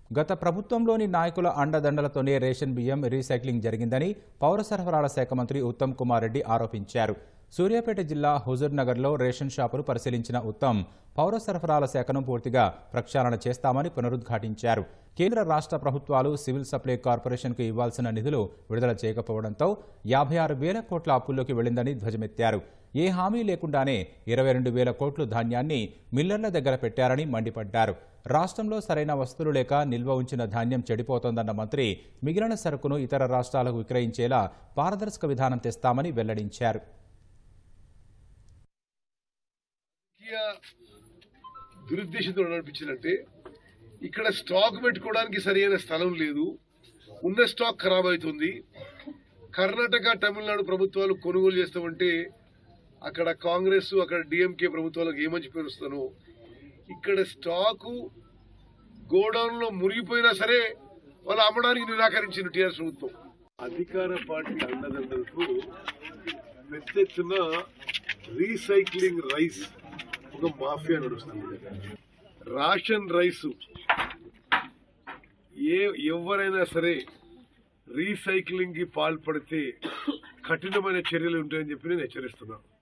గత ప్రభుత్వంలోని నాయకుల అండదండలతోనే రేషన్ బియ్యం రీసైక్లింగ్ జరిగిందని పౌర సరఫరాల శాఖ మంత్రి ఉత్తమ్ కుమార్ రెడ్డి ఆరోపించారు సూర్యాపేట జిల్లా హుజూర్నగర్లో రేషన్ షాపులు పరిశీలించిన ఉత్తమ్ పౌర సరఫరాల శాఖను పూర్తిగా ప్రక్షాళన చేస్తామని పునరుద్ఘాటించారు కేంద్ర రాష్ట్ర ప్రభుత్వాలు సివిల్ సప్లై కార్పొరేషన్కు ఇవ్వాల్సిన నిధులు విడుదల చేయకపోవడంతో యాభై ఆరు వేల కోట్ల అప్పుల్లోకి వెళ్లిందని ధ్వజమెత్తారు ఏ హామీ లేకుండానే ఇరవై రెండు వేల కోట్లు ధాన్యాన్ని మిల్లర్ల దగ్గర పెట్టారని మండిపడ్డారు రాష్ట్రంలో సరైన వస్తువులు లేక నిల్వ ఉంచిన ధాన్యం చెడిపోతోందన్న మంత్రి మిగిలిన సరుకును ఇతర రాష్ట్రాలకు విక్రయించేలా పారదర్శక విధానం తెస్తామని వెల్లడించారు రాజకీయ దురుద్దేశంతో నడిపించినట్టే ఇక్కడ స్టాక్ పెట్టుకోవడానికి సరైన స్థలం లేదు ఉన్న స్టాక్ ఖరాబ్ అవుతుంది కర్ణాటక తమిళనాడు ప్రభుత్వాలు కొనుగోలు చేస్తామంటే అక్కడ కాంగ్రెస్ అక్కడ డిఎంకే ప్రభుత్వాలకు ఏమంచి పేరుస్తాను ఇక్కడ స్టాకు గోడౌన్ లో మురిగిపోయినా సరే వాళ్ళు అమ్మడానికి నిరాకరించిన టీఆర్ఎస్ ప్రభుత్వం అధికార పార్టీ అండదండలతో పెద్ద ఎత్తున రీసైక్లింగ్ రైస్ ఒక మాఫియా నడుస్తుంది రాషన్ రైస్ ఏ ఎవరైనా సరే రీసైక్లింగ్ కి పాల్పడితే కఠినమైన చర్యలు ఉంటాయని చెప్పి నేను హెచ్చరిస్తున్నాను